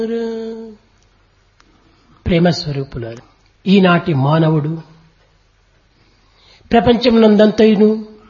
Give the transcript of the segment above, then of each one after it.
ప్రేమ స్వరూపులారు ఈనాటి మానవుడు ప్రపంచమునందంతయును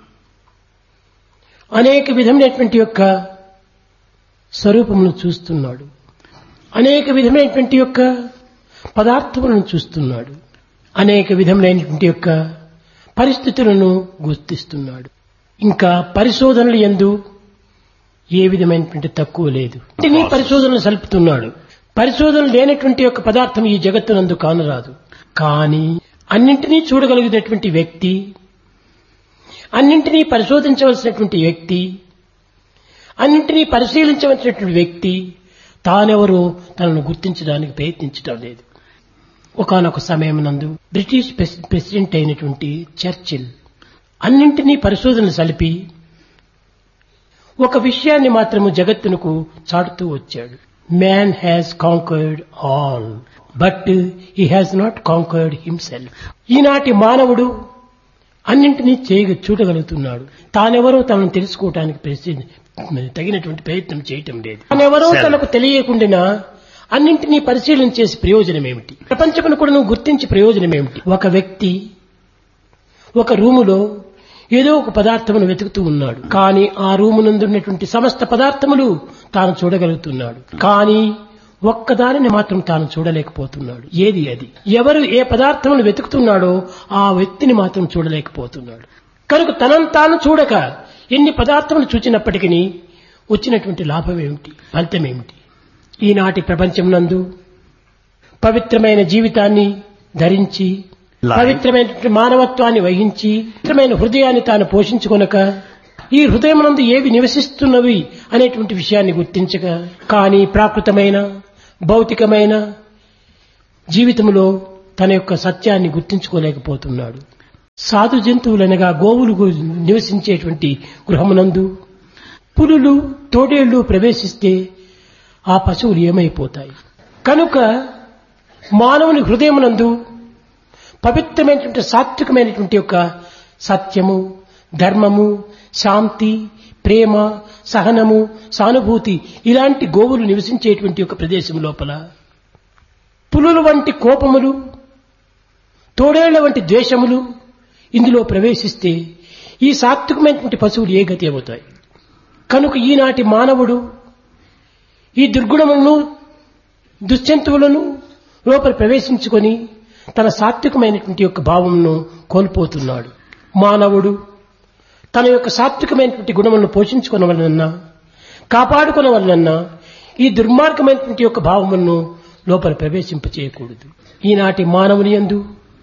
అనేక విధమైనటువంటి యొక్క స్వరూపమును చూస్తున్నాడు అనేక విధమైనటువంటి యొక్క పదార్థములను చూస్తున్నాడు అనేక విధములైనటువంటి యొక్క పరిస్థితులను గుర్తిస్తున్నాడు ఇంకా పరిశోధనలు ఎందు ఏ విధమైనటువంటి తక్కువ లేదు ఇంటిని పరిశోధనలు సలుపుతున్నాడు పరిశోధన లేనటువంటి యొక్క పదార్థం ఈ జగత్తునందు కానరాదు కానీ అన్నింటినీ చూడగలిగినటువంటి వ్యక్తి అన్నింటినీ పరిశోధించవలసినటువంటి వ్యక్తి అన్నింటినీ పరిశీలించవలసినటువంటి వ్యక్తి తానెవరో తనను గుర్తించడానికి ప్రయత్నించడం లేదు ఒకనొక సమయం నందు బ్రిటిష్ ప్రెసిడెంట్ అయినటువంటి చర్చిల్ అన్నింటినీ పరిశోధన సలిపి ఒక విషయాన్ని మాత్రము జగత్తునకు చాటుతూ వచ్చాడు man has conquered all but he has not conquered himself ఈనాటి మానవుడు అన్నింటినీ చేయ చూడగలుగుతున్నాడు తానెవరో తనను తెలుసుకోవటానికి ప్రయత్ని- తగినటువంటి ప్రయత్నం చేయటం లేదు తానెవరో తనకు తెలియకుండా అన్నింటినీ పరిశీలన చేసి ప్రయోజనం ఏమిటి ప్రపంచమును కూడా నువ్వు గుర్తించి ప్రయోజనం ఏమిటి ఒక వ్యక్తి ఒక రూములో ఏదో ఒక పదార్థమును వెతుకుతూ ఉన్నాడు కానీ ఆ రూము నందున్నటువంటి సమస్త పదార్థములు తాను చూడగలుగుతున్నాడు కానీ ఒక్కదానిని మాత్రం తాను చూడలేకపోతున్నాడు ఏది అది ఎవరు ఏ పదార్థమును వెతుకుతున్నాడో ఆ వ్యక్తిని మాత్రం చూడలేకపోతున్నాడు కనుక తనను తాను చూడక ఎన్ని పదార్థములు చూచినప్పటికీ వచ్చినటువంటి లాభం ఏమిటి ఫలితం ఏమిటి ఈనాటి ప్రపంచం నందు పవిత్రమైన జీవితాన్ని ధరించి Life. పవిత్రమైనటువంటి మానవత్వాన్ని వహించి పవిత్రమైన హృదయాన్ని తాను పోషించుకొనక ఈ హృదయమునందు ఏవి నివసిస్తున్నవి అనేటువంటి విషయాన్ని గుర్తించక కానీ ప్రాకృతమైన భౌతికమైన జీవితంలో తన యొక్క సత్యాన్ని గుర్తించుకోలేకపోతున్నాడు సాధు జంతువులనగా గోవులు గు- నివసించేటువంటి గృహమునందు పులులు తోడేళ్లు ప్రవేశిస్తే ఆ పశువులు ఏమైపోతాయి కనుక మానవుని హృదయమునందు పవిత్రమైనటువంటి సాత్వికమైనటువంటి యొక్క సత్యము ధర్మము శాంతి ప్రేమ సహనము సానుభూతి ఇలాంటి గోవులు నివసించేటువంటి ఒక ప్రదేశం లోపల పులుల వంటి కోపములు తోడేళ్ల వంటి ద్వేషములు ఇందులో ప్రవేశిస్తే ఈ సాత్వికమైనటువంటి పశువులు ఏ గతి అవుతాయి కనుక ఈనాటి మానవుడు ఈ దుర్గుణములను దుశ్చంతువులను లోపల ప్రవేశించుకొని తన సాత్వికమైనటువంటి యొక్క భావమును కోల్పోతున్నాడు మానవుడు తన యొక్క సాత్వికమైనటువంటి గుణములను పోషించుకున్న వలనన్నా కాపాడుకున్న వలనన్నా ఈ దుర్మార్గమైనటువంటి యొక్క భావములను లోపల ప్రవేశింపచేయకూడదు ఈనాటి మానవుని యందు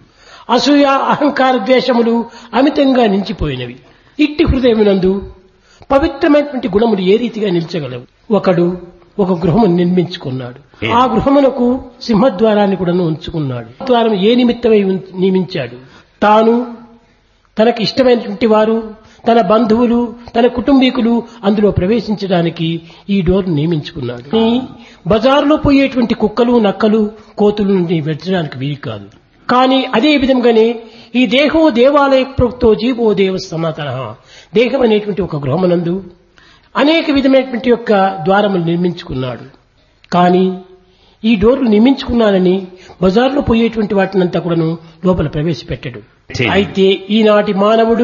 అసూయ అహంకార ద్వేషములు అమితంగా నిలిచిపోయినవి ఇట్టి హృదయమునందు పవిత్రమైనటువంటి గుణములు ఏ రీతిగా నిలిచగలవు ఒకడు ఒక గృహమును నిర్మించుకున్నాడు ఆ గృహమునకు సింహద్వారాన్ని కూడా ఉంచుకున్నాడు ద్వారం ఏ నిమిత్తమై ఉం- నియమించాడు తాను తనకు ఇష్టమైనటువంటి వారు తన బంధువులు తన కుటుంబీకులు అందులో ప్రవేశించడానికి ఈ డోర్ నియమించుకున్నాడు ఈ బజారులో పోయేటువంటి కుక్కలు నక్కలు కోతుల నుండి వెచ్చడానికి వీలు కాదు కానీ అదే విధంగానే ఈ దేహో దేవాలయ ప్రోక్తో జీవో దేవ సనాతన దేహం అనేటువంటి ఒక గృహమనందు అనేక విధమైనటువంటి యొక్క ద్వారములు నిర్మించుకున్నాడు కానీ ఈ డోర్లు నిర్మించుకున్నానని బజార్లో పోయేటువంటి వాటినంతా కూడాను లోపల ప్రవేశపెట్టడు అయితే ఈనాటి మానవుడు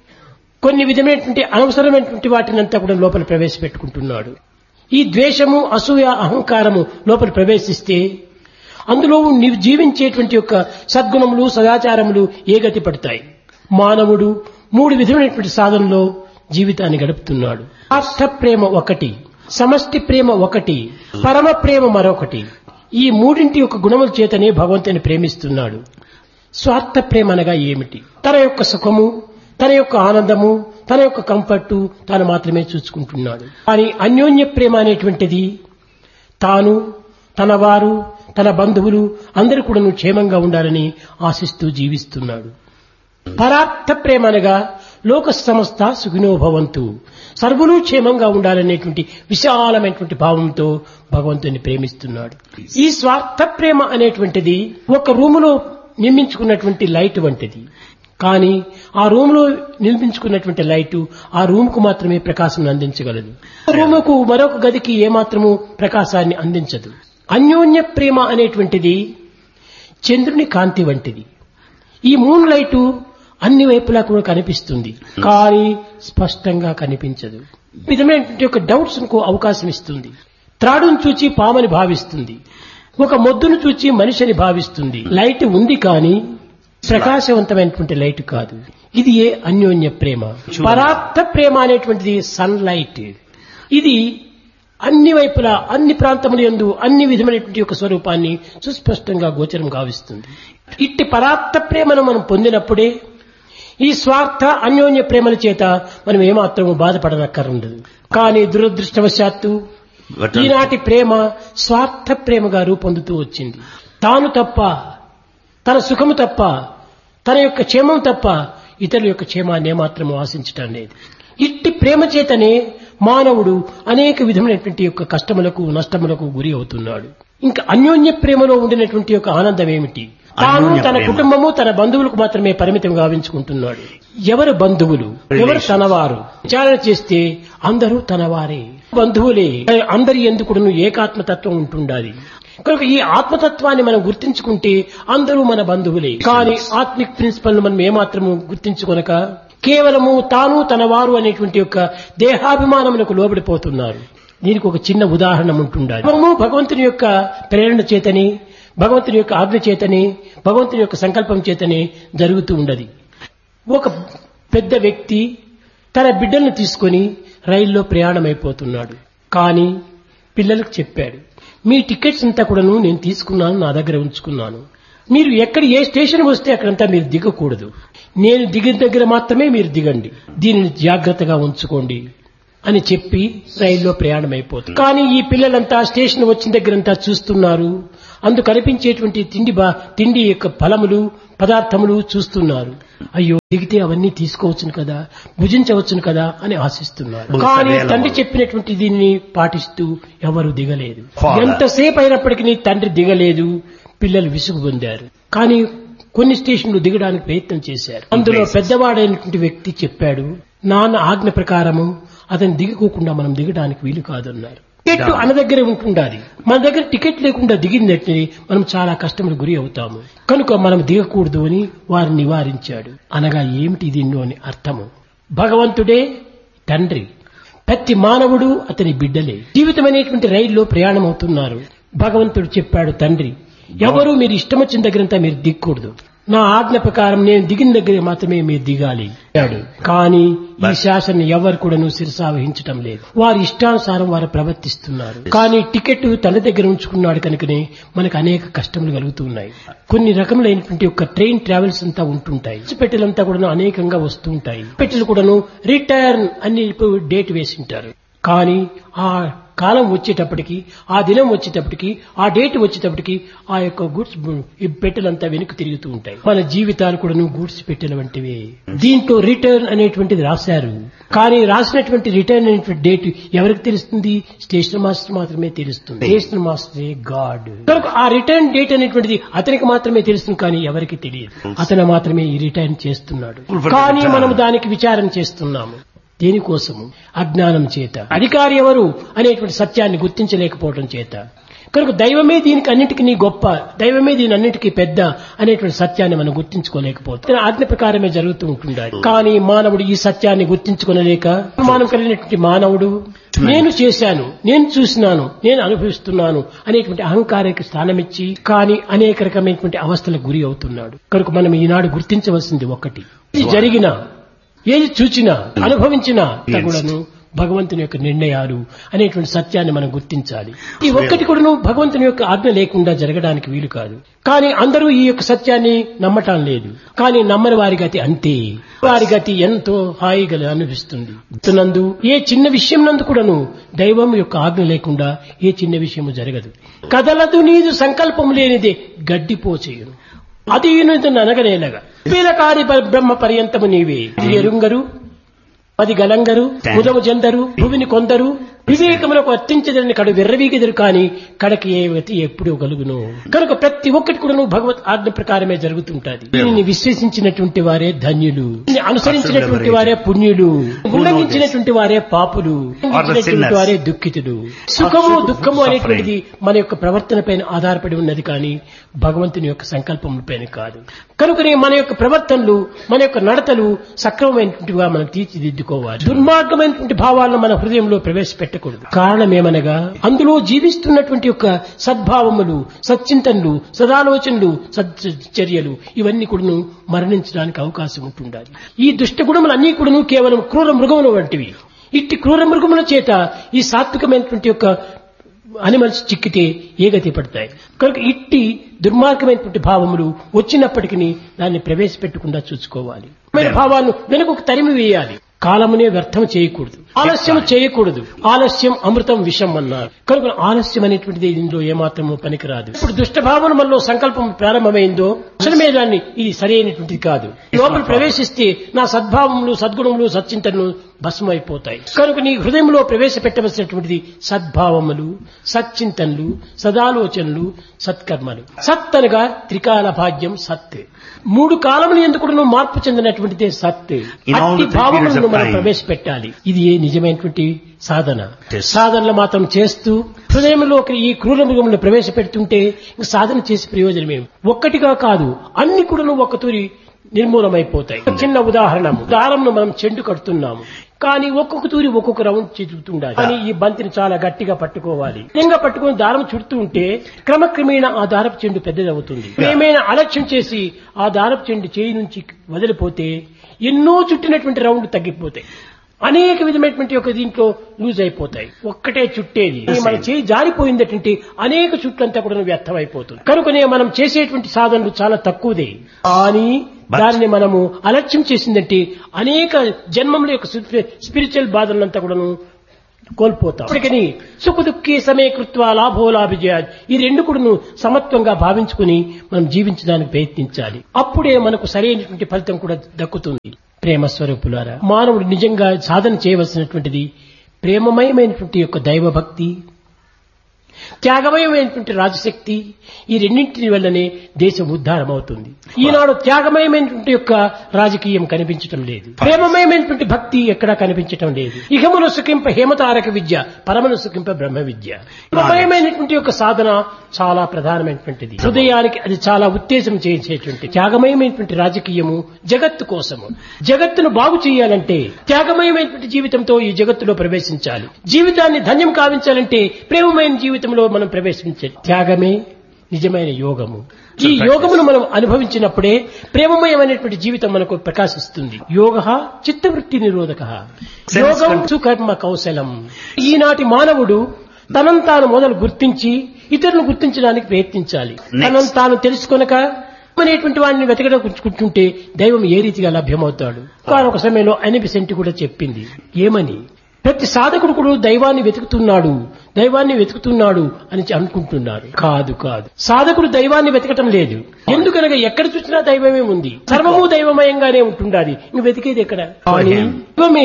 కొన్ని విధమైనటువంటి అనవసరమైనటువంటి వాటినంతా కూడా లోపల ప్రవేశపెట్టుకుంటున్నాడు ఈ ద్వేషము అసూయ అహంకారము లోపల ప్రవేశిస్తే అందులో నీవు జీవించేటువంటి యొక్క సద్గుణములు సదాచారములు ఏ గతి పడతాయి మానవుడు మూడు విధమైనటువంటి సాధనలో జీవితాన్ని గడుపుతున్నాడు స్వార్థ ప్రేమ ఒకటి సమష్టి ప్రేమ ఒకటి పరమ ప్రేమ మరొకటి ఈ మూడింటి యొక్క గుణముల చేతనే భగవంతుని ప్రేమిస్తున్నాడు స్వార్థ ప్రేమ అనగా ఏమిటి తన యొక్క సుఖము తన యొక్క ఆనందము తన యొక్క కంఫర్టు తాను మాత్రమే చూసుకుంటున్నాడు కానీ అన్యోన్య ప్రేమ అనేటువంటిది తాను తన వారు తన బంధువులు అందరూ కూడా క్షేమంగా ఉండాలని ఆశిస్తూ జీవిస్తున్నాడు పరార్థ ప్రేమ అనగా లోక సంస్థ సుఖినో భవంతు సర్వులు క్షేమంగా ఉండాలనేటువంటి విశాలమైనటువంటి భావంతో భగవంతుని ప్రేమిస్తున్నాడు ఈ స్వార్థ ప్రేమ అనేటువంటిది ఒక రూములో నిర్మించుకున్నటువంటి లైట్ వంటిది కానీ ఆ రూములో నిర్మించుకున్నటువంటి లైటు ఆ రూముకు మాత్రమే ప్రకాశం అందించగలదు రూముకు మరొక గదికి ఏమాత్రము ప్రకాశాన్ని అందించదు అన్యోన్య ప్రేమ అనేటువంటిది చంద్రుని కాంతి వంటిది ఈ మూన్ లైటు అన్ని వైపులా కూడా కనిపిస్తుంది కానీ స్పష్టంగా కనిపించదు ఈ విధమైనటువంటి ఒక డౌట్స్ కు అవకాశం ఇస్తుంది త్రాడును చూచి పామని భావిస్తుంది ఒక మొద్దును చూచి మనిషిని భావిస్తుంది లైట్ ఉంది కానీ ప్రకాశవంతమైనటువంటి లైట్ కాదు ఇది ఏ అన్యోన్య ప్రేమ పరార్థ ప్రేమ అనేటువంటిది సన్ లైట్ ఇది అన్ని వైపులా అన్ని ప్రాంతముల యందు అన్ని విధమైనటువంటి యొక్క స్వరూపాన్ని సుస్పష్టంగా గోచరం గావిస్తుంది ఇట్టి పరార్థ ప్రేమను మనం పొందినప్పుడే ఈ స్వార్థ అన్యోన్య ప్రేమల చేత మనం ఏమాత్రము బాధపడనక్కరుండదు కానీ దురదృష్టవశాత్తు But ఈనాటి ప్రేమ స్వార్థ ప్రేమగా రూపొందుతూ వచ్చింది తాను తప్ప తన సుఖము తప్ప తన యొక్క క్షేమం తప్ప ఇతరుల యొక్క క్షేమాన్ని ఏమాత్రము ఆశించటం లేదు ఇట్టి ప్రేమ చేతనే మానవుడు అనేక విధమైనటువంటి యొక్క కష్టములకు నష్టములకు గురి అవుతున్నాడు ఇంకా అన్యోన్య ప్రేమలో ఉండినటువంటి యొక్క ఆనందం ఏమిటి తాను అన్యోన్య తన ప్రేమ. కుటుంబము తన బంధువులకు మాత్రమే పరిమితం గావించుకుంటున్నాడు ఎవరు బంధువులు ఎవరు తనవారు విచారణ చేస్తే అందరూ తనవారే బంధువులే అందరి ఎందుకును ఏకాత్మతత్వం ఉంటుండాలి కనుక ఈ ఆత్మతత్వాన్ని మనం గుర్తించుకుంటే అందరూ మన బంధువులే కానీ ఆత్మిక్ ప్రిన్సిపల్ మనం ఏమాత్రము గుర్తించుకొనక కేవలము తాను తన వారు అనేటువంటి యొక్క దేహాభిమానములకు లోబడిపోతున్నారు దీనికి ఒక చిన్న ఉదాహరణ ఉంటుండాలి మనము భగవంతుని యొక్క ప్రేరణ చేతని భగవంతుని యొక్క ఆజ్ఞ చేతని భగవంతుని యొక్క సంకల్పం చేతని జరుగుతూ ఉండదు ఒక పెద్ద వ్యక్తి తన బిడ్డలను తీసుకొని రైల్లో ప్రయాణమైపోతున్నాడు కానీ పిల్లలకు చెప్పాడు మీ టికెట్స్ అంతా కూడాను నేను తీసుకున్నాను నా దగ్గర ఉంచుకున్నాను మీరు ఎక్కడ ఏ స్టేషన్ వస్తే అక్కడంతా మీరు దిగకూడదు నేను దిగిన దగ్గర మాత్రమే మీరు దిగండి దీనిని జాగ్రత్తగా ఉంచుకోండి అని చెప్పి రైల్లో ప్రయాణమైపోతుంది కానీ ఈ పిల్లలంతా స్టేషన్ వచ్చిన దగ్గరంతా చూస్తున్నారు అందు కనిపించేటువంటి తిండి బా తిండి యొక్క ఫలములు పదార్థములు చూస్తున్నారు అయ్యో దిగితే అవన్నీ తీసుకోవచ్చును కదా భుజించవచ్చును కదా అని ఆశిస్తున్నారు కానీ తండ్రి చెప్పినటువంటి దీనిని పాటిస్తూ ఎవరు దిగలేదు Father. ఎంతసేపు అయినప్పటికీ తండ్రి దిగలేదు పిల్లలు విసుగు పొందారు కానీ కొన్ని స్టేషన్లు దిగడానికి ప్రయత్నం చేశారు అందులో పెద్దవాడైనటువంటి వ్యక్తి చెప్పాడు నాన్న ఆజ్ఞ ప్రకారము అతను దిగకోకుండా మనం దిగడానికి వీలు కాదన్నారు టికెట్ అన్న దగ్గరే ఉంటుండాలి మన దగ్గర టికెట్ లేకుండా దిగిందంటే మనం చాలా కష్టములు గురి అవుతాము కనుక మనం దిగకూడదు అని వారిని నివారించాడు అనగా ఏమిటి దీన్ని అని అర్థము భగవంతుడే తండ్రి ప్రతి మానవుడు అతని బిడ్డలే జీవితం అనేటువంటి రైల్లో ప్రయాణం అవుతున్నారు భగవంతుడు చెప్పాడు తండ్రి ఎవరు మీరు ఇష్టం వచ్చిన దగ్గరంతా మీరు దిగకూడదు నా ఆజ్ఞ ప్రకారం నేను దిగిన దగ్గర మాత్రమే మీరు దిగాలి అన్నాడు. కానీ ఈ శాసన ఎవరు కూడాను శిరసావహించటం లేదు వారి ఇష్టానుసారం వారు ప్రవర్తిస్తున్నారు కానీ టికెట్ తన దగ్గర ఉంచుకున్నాడు కనుకనే మనకు అనేక కష్టములు కలుగుతున్నాయి కొన్ని రకములైనటువంటి ఒక ట్రైన్ ట్రావెల్స్ అంతా ఉంటుంటాయి పెట్టెలంతా కూడా అనేకంగా వస్తూ ఉంటాయి పెట్టెలు కూడాను రిటర్న్ అని డేట్ వేసి ఉంటారు కానీ ఆ కాలం వచ్చేటప్పటికి ఆ దినం వచ్చేటప్పటికి ఆ డేట్ వచ్చేటప్పటికి ఆ యొక్క గూడ్స్ ఈ పెట్టెలంతా వెనక్కి తిరుగుతూ ఉంటాయి మన జీవితాలు కూడాను గూడ్స్ పెట్టెల వంటివే దీంట్లో రిటర్న్ అనేటువంటిది రాశారు కానీ రాసినటువంటి రిటర్న్ అనేటువంటి డేట్ ఎవరికి తెలుస్తుంది స్టేషన్ మాస్టర్ మాత్రమే తెలుస్తుంది స్టేషన్ మాస్టరే గాడ్ కనుక ఆ రిటర్న్ డేట్ అనేటువంటిది అతనికి మాత్రమే తెలుస్తుంది కానీ ఎవరికి తెలియదు అతను మాత్రమే ఈ రిటర్న్ చేస్తున్నాడు కానీ మనం దానికి విచారం చేస్తున్నాము దేనికోసము అజ్ఞానం చేత అధికారి ఎవరు అనేటువంటి సత్యాన్ని గుర్తించలేకపోవడం చేత కనుక దైవమే దీనికి అన్నిటికీ గొప్ప దైవమే దీని అన్నిటికీ పెద్ద అనేటువంటి సత్యాన్ని మనం గుర్తించుకోలేకపోతే ఆజ్ఞ ప్రకారమే జరుగుతూ ఉంటుండాలి కానీ మానవుడు ఈ సత్యాన్ని గుర్తించుకోలేక అనుమానం కలిగినటువంటి మానవుడు నేను చేశాను నేను చూసినాను నేను అనుభవిస్తున్నాను అనేటువంటి అహంకారానికి స్థానమిచ్చి కానీ అనేక రకమైనటువంటి అవస్థలకు గురి అవుతున్నాడు కనుక మనం ఈనాడు గుర్తించవలసింది ఒక్కటి ఇది జరిగిన ఏది చూచినా అనుభవించినా కూడాను భగవంతుని యొక్క నిర్ణయాలు అనేటువంటి సత్యాన్ని మనం గుర్తించాలి ఈ ఒక్కటి కూడాను భగవంతుని యొక్క ఆజ్ఞ లేకుండా జరగడానికి వీలు కాదు కానీ అందరూ ఈ యొక్క సత్యాన్ని నమ్మటం లేదు కానీ నమ్మని వారి గతి అంతే వారి గతి ఎంతో హాయిగా అనిపిస్తుంది నందు ఏ చిన్న విషయం నందు కూడాను దైవం యొక్క ఆజ్ఞ లేకుండా ఏ చిన్న విషయము జరగదు కదలదు నీదు సంకల్పం లేనిదే గడ్డిపోచేయును అది అనగనేలగా పీలకారి బ్రహ్మ పర్యంతము నీవే ఎరుంగరు పది గలంగరు ముదము జందరు భూమిని కొందరు వివేకములకు అత్యంచదని కడు విర్రవీగెదురు కాని కడకి ఏ గతి ఎప్పుడు కలుగును కనుక ప్రతి ఒక్కటి కూడా భగవత్ ఆజ్ఞ ప్రకారమే జరుగుతుంటది దీనిని విశ్వసించినటువంటి వారే ధన్యులు దీన్ని అనుసరించినటువంటి వారే పుణ్యులు ఉల్లంఘించినటువంటి వారే పాపులు ఉల్లంఘించినటువంటి వారే దుఃఖితులు సుఖము దుఃఖము అనేటువంటిది మన యొక్క ప్రవర్తన పైన ఆధారపడి ఉన్నది కానీ భగవంతుని యొక్క సంకల్పం పైన కాదు కనుకనే మన యొక్క ప్రవర్తనలు మన యొక్క నడతలు సక్రమమైనటువంటివిగా మనం తీర్చిదిద్దుకోవాలి దుర్మార్గమైనటువంటి భావాలను మన హృదయంలో ప్రవేశపెట్టకూడదు కారణమేమనగా అందులో జీవిస్తున్నటువంటి యొక్క సద్భావములు సచ్చింతనలు సదాలోచనలు సచ్చర్యలు ఇవన్నీ కూడాను మరణించడానికి అవకాశం ఉంటుండాలి ఈ దుష్ట గుణములన్నీ కూడాను కేవలం క్రూర మృగముల వంటివి ఇట్టి క్రూర మృగముల చేత ఈ సాత్వికమైనటువంటి యొక్క అనిమల్స్ చిక్కితే ఏ గతి పడతాయి కనుక ఇట్టి దుర్మార్గమైనటువంటి భావములు వచ్చినప్పటికీ దాన్ని ప్రవేశపెట్టకుండా చూసుకోవాలి మన భావాలను వెనుకకు తరిమి వేయాలి కాలమునే వ్యర్థం చేయకూడదు ఆలస్యం చేయకూడదు ఆలస్యం అమృతం విషం అన్నారు కనుక ఆలస్యం అనేటువంటిది ఇందులో ఏమాత్రము పనికిరాదు ఇప్పుడు దుష్ట భావన మనలో సంకల్పం ప్రారంభమైందో అసలమే దాన్ని ఇది సరైనటువంటిది కాదు లోపల ప్రవేశిస్తే నా సద్భావములు సద్గుణములు సచ్చింతనలు భస్మైపోతాయి కనుక నీ హృదయంలో ప్రవేశపెట్టవలసినటువంటిది సద్భావములు సచ్చింతనలు సదాలోచనలు సత్కర్మలు సత్ అనగా త్రికాల భాగ్యం సత్ మూడు కాలములు ఎందుకు మార్పు చెందినటువంటిదే సత్ In all అట్టి the three భావములను periods of మనం time. ప్రవేశపెట్టాలి ఇది ఏ నిజమైనటువంటి సాధన Yes. సాధనలు మాత్రం చేస్తూ హృదయంలోకి ఈ క్రూర మృగములను ప్రవేశపెడుతుంటే ఇంక సాధన చేసే ప్రయోజనం ఏమి ఒక్కటిగా కాదు అన్ని కూడా ఒక్కతూరి నిర్మూలమైపోతాయి చిన్న ఉదాహరణ దారంను మనం చెండు కడుతున్నాము కానీ ఒక్కొక్క తూరి ఒక్కొక్క రౌండ్ చుడుతుండాలి కానీ ఈ బంతిని చాలా గట్టిగా పట్టుకోవాలి నిజంగా పట్టుకుని దారం చుడుతూ ఉంటే క్రమక్రమేణా ఆ దారపు చెండు పెద్దదవుతుంది ఏమైనా అలక్ష్యం చేసి ఆ దారపు చెండు చేయి నుంచి వదిలిపోతే ఎన్నో చుట్టినటువంటి రౌండ్ తగ్గిపోతాయి అనేక విధమైనటువంటి ఒక దీంట్లో లూజ్ అయిపోతాయి ఒక్కటే చుట్టేది మన చేయి జారిపోయిందటువంటి అనేక చుట్లంతా కూడా వ్యర్థమైపోతుంది కనుకనే మనం చేసేటువంటి సాధనలు చాలా తక్కువదే కానీ But- దానిని మనము అలక్ష్యం చేసిందంటే అనేక జన్మముల యొక్క స్పిరిచువల్ బాధలంతా కూడాను కోల్పోతాం ఇప్పటికని సుఖ దుఃఖే సమయకృత్వ లాభో లాభిజయ ఈ రెండు కూడాను సమత్వంగా భావించుకుని మనం జీవించడానికి ప్రయత్నించాలి అప్పుడే మనకు సరైనటువంటి ఫలితం కూడా దక్కుతుంది ప్రేమ స్వరూపులారా మానవుడు నిజంగా సాధన చేయవలసినటువంటిది ప్రేమమయమైనటువంటి యొక్క దైవభక్తి త్యాగమయమైనటువంటి రాజశక్తి ఈ రెండింటి వల్లనే దేశం ఉద్ధారం అవుతుంది ఈనాడు త్యాగమయమైనటువంటి యొక్క రాజకీయం కనిపించటం లేదు ప్రేమమయమైనటువంటి భక్తి ఎక్కడా కనిపించటం లేదు ఇహమును సుఖింప హేమతారక విద్య పరమను సుఖింప బ్రహ్మ విద్య ప్రేమమయమైనటువంటి యొక్క సాధన చాలా ప్రధానమైనటువంటిది హృదయానికి అది చాలా ఉత్తేజం చేసేటువంటి త్యాగమయమైనటువంటి రాజకీయము జగత్తు కోసము జగత్తును బాగు చేయాలంటే త్యాగమయమైనటువంటి జీవితంతో ఈ జగత్తులో ప్రవేశించాలి జీవితాన్ని ధన్యం కావించాలంటే ప్రేమమైన జీవితంలో మనం ప్రవేశించాలి త్యాగమే నిజమైన యోగము ఈ యోగమును మనం అనుభవించినప్పుడే ప్రేమమయమైనటువంటి జీవితం మనకు ప్రకాశిస్తుంది యోగ చిత్తవృత్తి నిరోధక యోగం సుకర్మ కౌశలం ఈనాటి మానవుడు తనను తాను మొదలు గుర్తించి ఇతరులను గుర్తించడానికి ప్రయత్నించాలి తనను తాను తెలుసుకొనక అనేటువంటి వాడిని వెతకడం కూర్చుంటే దైవం ఏ రీతిగా లభ్యమవుతాడు ఒక సమయంలో అనిపిసెంటి కూడా చెప్పింది ఏమని ప్రతి సాధకుడు కూడా దైవాన్ని వెతుకుతున్నాడు దైవాన్ని వెతుకుతున్నాడు అని అనుకుంటున్నారు కాదు కాదు సాధకుడు దైవాన్ని వెతకటం లేదు ఎందుకనగా ఎక్కడ చూసినా దైవమే ఉంది సర్వము దైవమయంగానే ఉంటుండాలి ఇంక వెతికేది ఎక్కడ కానీ దైవమే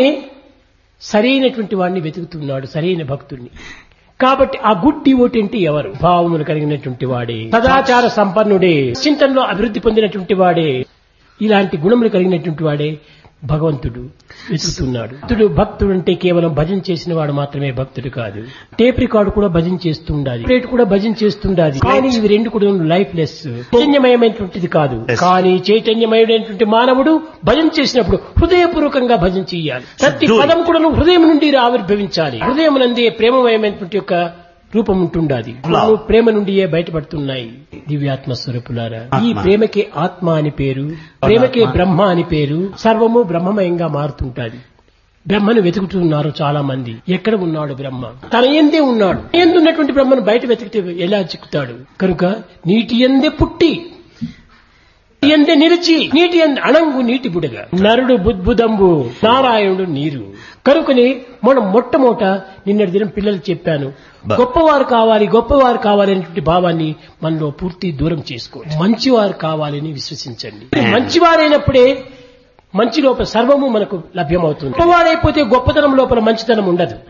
సరైనటువంటి వాడిని వెతుకుతున్నాడు సరైన భక్తుడిని కాబట్టి ఆ గుడ్ డివోట్ అంటే ఎవరు భావములు కలిగినటువంటి వాడే సదాచార సంపన్నుడే చింతనలో అభివృద్ధి పొందినటువంటి వాడే ఇలాంటి గుణములు కలిగినటువంటి వాడే భగవంతుడు వెతుకుతున్నాడు భక్తుడు భక్తుడు అంటే కేవలం భజన చేసిన వాడు మాత్రమే భక్తుడు కాదు టేప్ రికార్డు కూడా భజన చేస్తుండాలి ప్లేట్ కూడా భజన చేస్తుండాలి కానీ ఇవి రెండు కూడా లైఫ్ లెస్ చైతన్యమయమైనటువంటిది కాదు Yes. కానీ చైతన్యమయమైనటువంటి మానవుడు భజన చేసినప్పుడు హృదయపూర్వకంగా భజన చేయాలి ప్రతి do it. పదం కూడా హృదయం నుండి ఆవిర్భవించాలి హృదయం నందే ప్రేమమయమైనటువంటి యొక్క రూపం ఉంటుండాలి Love. ప్రేమ నుండియే బయటపడుతున్నాయి దివ్యాత్మ స్వరూపులారా ఈ ఆత్మ. ప్రేమకే ఆత్మ అని పేరు ప్రేమకే బ్రహ్మ అని పేరు సర్వము బ్రహ్మమయంగా మారుతుంటాది బ్రహ్మను వెతుకుతున్నారు చాలా మంది ఎక్కడ ఉన్నాడు బ్రహ్మ తన ఎందే ఉన్నాడు ఎందున్నటువంటి బ్రహ్మను బయట వెతికితే ఎలా చిక్కుతాడు కనుక నీటి ఎందే పుట్టి నీటి ఎందే నిలిచి నీటి ఎందు అణంగు నీటి బుడగ నరుడు బుద్భుదంబు నారాయణుడు నీరు కనుకని మనం మొట్టమొదట నిన్నటి దినం పిల్లలు చెప్పాను బా. గొప్పవారు కావాలి గొప్పవారు కావాలి అనేటువంటి భావాన్ని మనలో పూర్తి దూరం చేసుకోండి మంచివారు కావాలని విశ్వసించండి మంచివారైనప్పుడే మంచి లోపల సర్వము మనకు లభ్యమవుతుంది గొప్పవాడైపోతే గొప్పతనం లోపల మంచితనం ఉండదు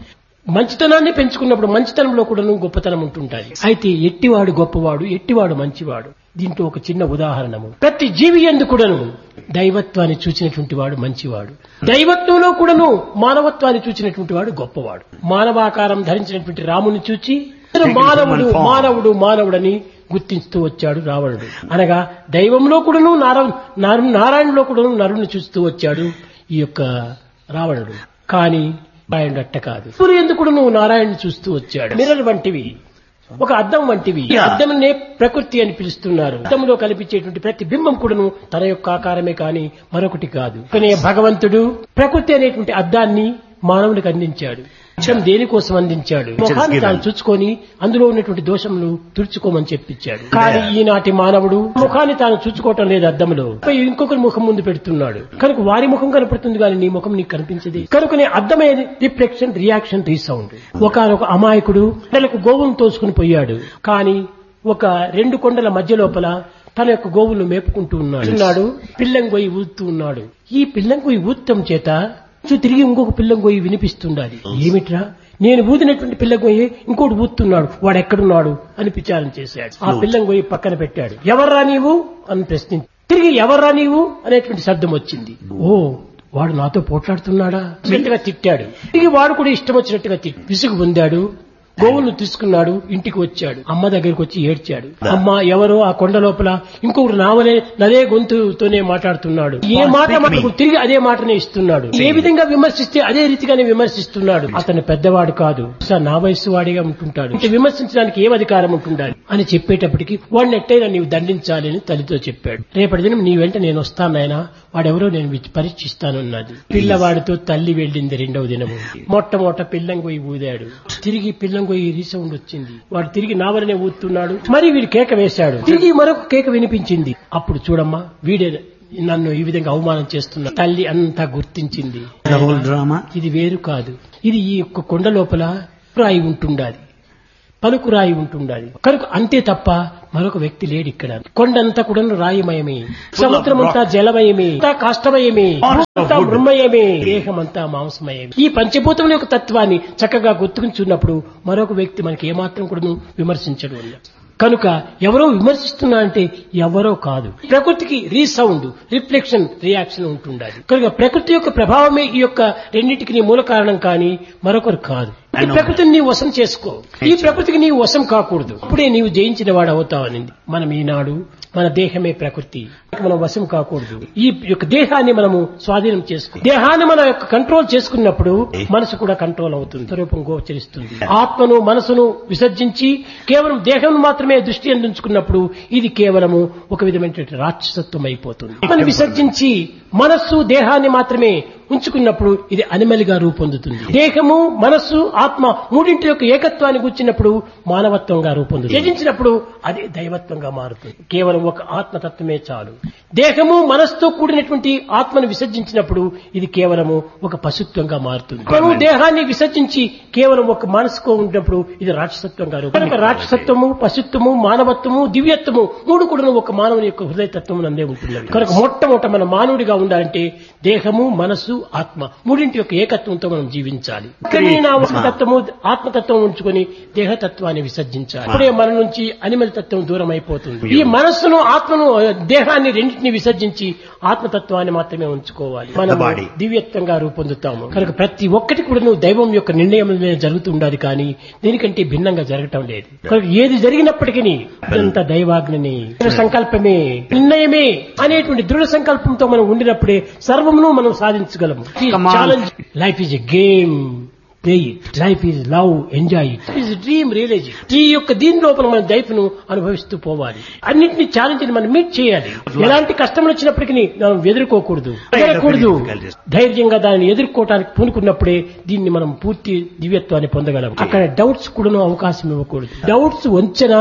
మంచితనాన్ని పెంచుకున్నప్పుడు మంచితనంలో కూడాను గొప్పతనం ఉంటుంటాయి అయితే ఎట్టివాడు గొప్పవాడు ఎట్టివాడు మంచివాడు దీంట్లో ఒక చిన్న ఉదాహరణము ప్రతి జీవి ఎందు కూడాను దైవత్వాన్ని చూచినటువంటి వాడు మంచివాడు దైవత్వంలో కూడాను మానవత్వాన్ని చూచినటువంటి వాడు గొప్పవాడు మానవాకారం ధరించినటువంటి రాముని చూచి మానవుడు మానవుడు మానవుడని గుర్తిస్తూ వచ్చాడు రావణుడు అనగా దైవంలో కూడాను నారాయణ నారాయణలో కూడాను నరుని చూస్తూ వచ్చాడు ఈ యొక్క రావణుడు కానీ నారాయణుడు అట్ట కాదు సూర్యుడు కూడా నువ్వు నారాయణుని చూస్తూ వచ్చాడు మిర్రర్ వంటివి ఒక అద్దం వంటివి అద్దమునే ప్రకృతి అని పిలుస్తున్నారు అద్దంలో కనిపించేటువంటి ప్రతి బింబం కూడాను తన యొక్క ఆకారమే కాని మరొకటి కాదు కానీ భగవంతుడు ప్రకృతి అనేటువంటి అద్దాన్ని మానవునికి అందించాడు విషయం దేనికోసం అందించాడు ముఖాన్ని తాను చూచుకొని అందులో ఉన్నటువంటి దోషములు తుడుచుకోమని చెప్పించాడు కానీ ఈనాటి మానవుడు ముఖాన్ని తాను చూచుకోవటం లేదు అద్దంలో ఇంకొకరి ముఖం ముందు పెడుతున్నాడు కనుక వారి ముఖం కనపడుతుంది కానీ నీ ముఖం నీకు కనిపించదు కనుకనే అర్థమైన రిఫ్లెక్షన్ రియాక్షన్ రీసౌండ్ ఒకనొక అమాయకుడు పిల్లలకు గోవును తోసుకుని పోయాడు కానీ ఒక రెండు కొండల మధ్య లోపల తన యొక్క గోవులను మేపుకుంటూ ఉన్నాడు పిల్లం గొయ్యి ఊదుతూ ఉన్నాడు ఈ పిల్లం గొయ్యి ఊదటం చేత చూ తిరిగి ఇంకొక పిల్లం గొయ్యి వినిపిస్తుండాలి ఏమిట్రా నేను ఊదినటువంటి పిల్ల గొయ్యి ఇంకోటి ఊతున్నాడు వాడు ఎక్కడున్నాడు అని విచారం చేశాడు ఆ పిల్లం గొయ్యి పక్కన పెట్టాడు ఎవర్రా నీవు అని ప్రశ్నించి తిరిగి ఎవర్రా నీవు అనేటువంటి శబ్దం వచ్చింది ఓ వాడు నాతో పోట్లాడుతున్నాడా గట్టిగా తిట్టాడు తిరిగి వాడు కూడా ఇష్టం వచ్చినట్టుగా తిట్టి విసుగు పొందాడు గోవులు తీసుకున్నాడు ఇంటికి వచ్చాడు అమ్మ దగ్గరికి వచ్చి ఏడ్చాడు అమ్మ ఎవరో ఆ కొండ లోపల ఇంకొకరు నావలే నదే గొంతుతోనే మాట్లాడుతున్నాడు ఏ మాట మనకు తిరిగి అదే మాటనే ఇస్తున్నాడు ఏ విధంగా విమర్శిస్తే అదే రీతిగానే విమర్శిస్తున్నాడు అతను పెద్దవాడు కాదు సార్ నా వయస్సు వాడిగా ఉంటుంటాడు ఇంత విమర్శించడానికి ఏం అధికారం ఉంటుండాలి అని చెప్పేటప్పటికి వాడిని ఎట్టయినా నీవు దండించాలి అని తల్లితో చెప్పాడు రేపటి దినం నీ వెంట నేను వస్తానైనా వాడెవరో నేను పరీక్షిస్తానున్నది పిల్లవాడితో తల్లి వెళ్ళింది రెండవ దినము మొట్టమొదట పిల్లంగొయ్యి ఊదాడు తిరిగి పిల్లంగొయ్యి రీసౌండ్ వచ్చింది వాడు తిరిగి నావలనే ఊతున్నాడు మరి వీడు కేక వేశాడు తిరిగి మరొక కేక వినిపించింది అప్పుడు చూడమ్మా వీడే నన్ను ఈ విధంగా అవమానం చేస్తున్నా తల్లి అంతా గుర్తించింది The whole drama. ఇది వేరు కాదు ఇది ఈ యొక్క కొండ లోపల రాయి ఉంటుండాలి పలుకురాయి ఉంటుండాలి కనుక అంతే తప్ప మరొక వ్యక్తి లేడు ఇక్కడ కొండంతా కూడా రాయిమయమే సముద్రమంతా జలమయమే అంతా కాష్టమయమే అంతా మృమయమే దేహమంతా మాంసమయమే ఈ పంచభూతముల యొక్క తత్వాన్ని చక్కగా గుర్తుకుంటున్నప్పుడు మరొక వ్యక్తి మనకి ఏమాత్రం కూడా విమర్శించడు కనుక ఎవరో విమర్శిస్తున్నా అంటే ఎవరో కాదు ప్రకృతికి రీసౌండ్ రిఫ్లెక్షన్ రియాక్షన్ ఉంటుండాలి కనుక ప్రకృతి యొక్క ప్రభావమే ఈ యొక్క రెండింటికి నీ మూల కారణం కానీ మరొకరు కాదు ఈ ప్రకృతిని నీవు వశం చేసుకో ఈ ప్రకృతికి నీవు వశం కాకూడదు అప్పుడే నీవు జయించిన వాడు అవుతావనింది మనం ఈనాడు మన దేహమే ప్రకృతి మనం వశం కాకూడదు ఈ యొక్క దేహాన్ని మనము స్వాధీనం చేసుకో దేహాన్ని మన యొక్క కంట్రోల్ చేసుకున్నప్పుడు మనసు కూడా కంట్రోల్ అవుతుంది స్వరూపం గోచరిస్తుంది ఆత్మను మనసును విసర్జించి కేవలం దేహం మాత్రమే దృష్టి అందించుకున్నప్పుడు ఇది కేవలము ఒక విధమైనటువంటి రాక్షసత్వం అయిపోతుంది మనం విసర్జించి మనస్సు దేహాన్ని మాత్రమే ఉంచుకున్నప్పుడు ఇది అనిమల్ గా రూపొందుతుంది దేహము మనస్సు ఆత్మ మూడింటి యొక్క ఏకత్వాన్ని కూర్చున్నప్పుడు మానవత్వంగా రూపొందుతుంది త్యజించినప్పుడు అది దైవత్వంగా మారుతుంది కేవలం ఒక ఆత్మతత్వమే చాలు దేహము మనస్సుతో కూడినటువంటి ఆత్మను విసర్జించినప్పుడు ఇది కేవలము ఒక పశుత్వంగా మారుతుంది మనం దేహాన్ని విసర్జించి కేవలం ఒక మనసుకో ఉన్నప్పుడు ఇది రాక్షసత్వంగా రూపొందుతుంది కనుక రాక్షసత్వము పశుత్వము మానవత్వము దివ్యత్వము మూడు కూడా ఒక మానవుని యొక్క హృదయతత్వం నందే ఉంటున్నది కనుక మొట్టమొదట మన మానవుడిగా ఉండాలంటే దేహము మనస్సు ఆత్మ మూడింటి యొక్క ఏకత్వంతో మనం జీవించాలి ఇక్కడే నా ఒక తత్వము ఆత్మతత్వం ఉంచుకొని దేహతత్వాన్ని విసర్జించాలి అప్పుడే మన నుంచి అనిమల్ తత్వం దూరం అయిపోతుంది ఈ మనస్సును ఆత్మను దేహాన్ని రెండింటిని విసర్జించి ఆత్మతత్వాన్ని మాత్రమే ఉంచుకోవాలి మనం body. దివ్యత్వంగా రూపొందుతాము కనుక ప్రతి ఒక్కటి కూడా నువ్వు దైవం యొక్క నిర్ణయం మీద జరుగుతుండాలి కానీ దీనికంటే భిన్నంగా జరగటం లేదు కనుక ఏది జరిగినప్పటికీ అదంతా దైవాజ్ఞని దృఢ సంకల్పమే నిర్ణయమే అనేటువంటి దృఢ సంకల్పంతో మనం ఉండినప్పుడే సర్వమును మనం సాధించగలము Come on. Challenge life is a game play it life is love enjoy it is dream realize ఈ యొక్క దీని లోపల మన లైఫ్ ను అనుభవిస్తూ పోవాలి అన్నింటినీ ఛాలెంజ్ మనం మీట్ చేయాలి ఎలాంటి కష్టములు వచ్చినప్పటికీ మనం ఎదుర్కోకూడదు ఎదరకూడదు ధైర్యంగా దానిని ఎదుర్కోవటానికి పూనుకున్నప్పుడే దీన్ని మనం పూర్తి దివ్యత్వాన్ని పొందగలం అక్కడ డౌట్స్ కూడాను అవకాశం ఇవ్వకూడదు డౌట్స్ వంచనా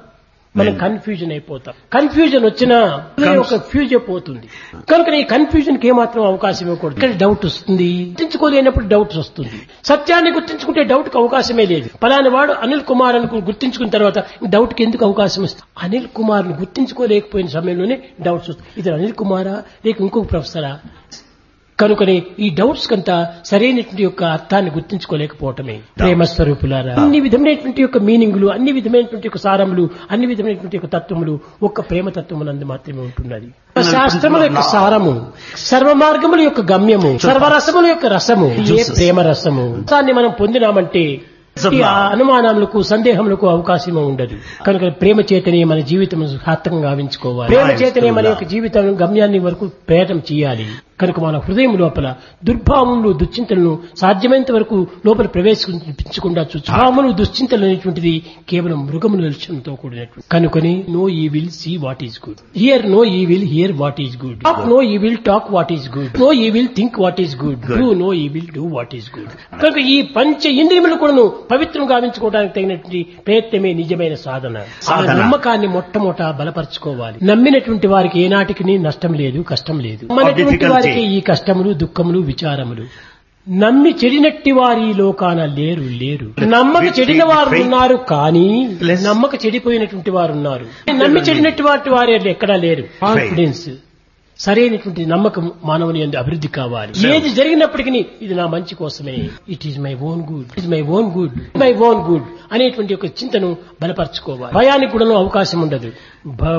మనం కన్ఫ్యూజన్ అయిపోతాం కన్ఫ్యూజన్ వచ్చినా ఒక ఫ్యూజ్ అయిపోతుంది కనుక ఈ కన్ఫ్యూజన్ కి ఏమాత్రం అవకాశం ఇవ్వకూడదు ఇక్కడ డౌట్ వస్తుంది గుర్తించుకోలేనప్పుడు డౌట్ వస్తుంది సత్యాన్ని గుర్తించుకుంటే డౌట్ కి అవకాశమే లేదు పలాని వాడు అనిల్ కుమార్ అని గుర్తించుకున్న తర్వాత డౌట్ కి ఎందుకు అవకాశం వస్తుంది అనిల్ కుమార్ ని గుర్తించుకోలేకపోయిన సమయంలోనే డౌట్స్ వస్తుంది ఇది అనిల్ కుమారా లేక ఇంకొక ప్రొఫెసరా కనుకనే ఈ డౌట్స్ కంతా సరైనటువంటి యొక్క అర్థాన్ని గుర్తించుకోలేకపోవటమే ప్రేమ స్వరూపులారా అన్ని విధమైనటువంటి యొక్క మీనింగులు అన్ని విధమైనటువంటి యొక్క సారములు అన్ని విధమైనటువంటి యొక్క తత్వములు ఒక్క ప్రేమ తత్వమునందు మాత్రమే ఉంటున్నది శాస్త్రముల యొక్క సారము సర్వ మార్గముల యొక్క గమ్యము సర్వరసముల యొక్క రసము ఏ ప్రేమ రసము దాన్ని మనం పొందినామంటే ఈ అనుమానములకు సందేహములకు అవకాశం ఉండదు కనుక ప్రేమ చేతనే మన జీవితం సార్థకంగా గావించుకోవాలి ప్రేమ చేతనే మన యొక్క జీవితం గమ్యాన్ని వరకు ప్రయత్నం చేయాలి కనుక మన హృదయం లోపల దుర్భావములు దుశ్చింతలను సాధ్యమైనంత వరకు లోపల ప్రవేశించకుండా భావములు దుశ్చింతలు అనేటువంటిది కేవలం మృగముల లక్ష్యంతో కూడినట్టు కనుకొని no he will see what is good hear no he will hear what is good no he will talk what is good no he will think what is good do no he will do what is good కనుక ఈ పంచ ఇంద్రియములు కూడాను పవిత్రం గావించుకోవడానికి తగినటువంటి ప్రయత్నమే నిజమైన సాధన ఆ సాధన. నమ్మకాన్ని మొట్టమొదట బలపరచుకోవాలి నమ్మినటువంటి వారికి ఏనాటికి నష్టం లేదు కష్టం లేదు నమ్మనటువంటి difficulty. వారికి ఈ కష్టములు దుఃఖములు విచారములు నమ్మి చెడినట్టి వారి ఈ లోకాన లేరు లేరు నమ్మక With- చెడిన with వారు faith. ఉన్నారు కానీ Plus- నమ్మక చెడిపోయినటువంటి వారు ఉన్నారు నమ్మి చెడినట్టి వాటి వారు ఎక్కడా లేరు కాన్ఫిడెన్స్ సరైనటువంటి నమ్మకం మానవుని యందు అభివృద్ధి కావాలి ఏది జరిగినప్పటికీ ఇది నా మంచి కోసమే it is my own good it my own good my own good అనేటువంటి ఒక చింతను బలపరచుకోవాలి భయానికి కూడా అవకాశం ఉండదు భ-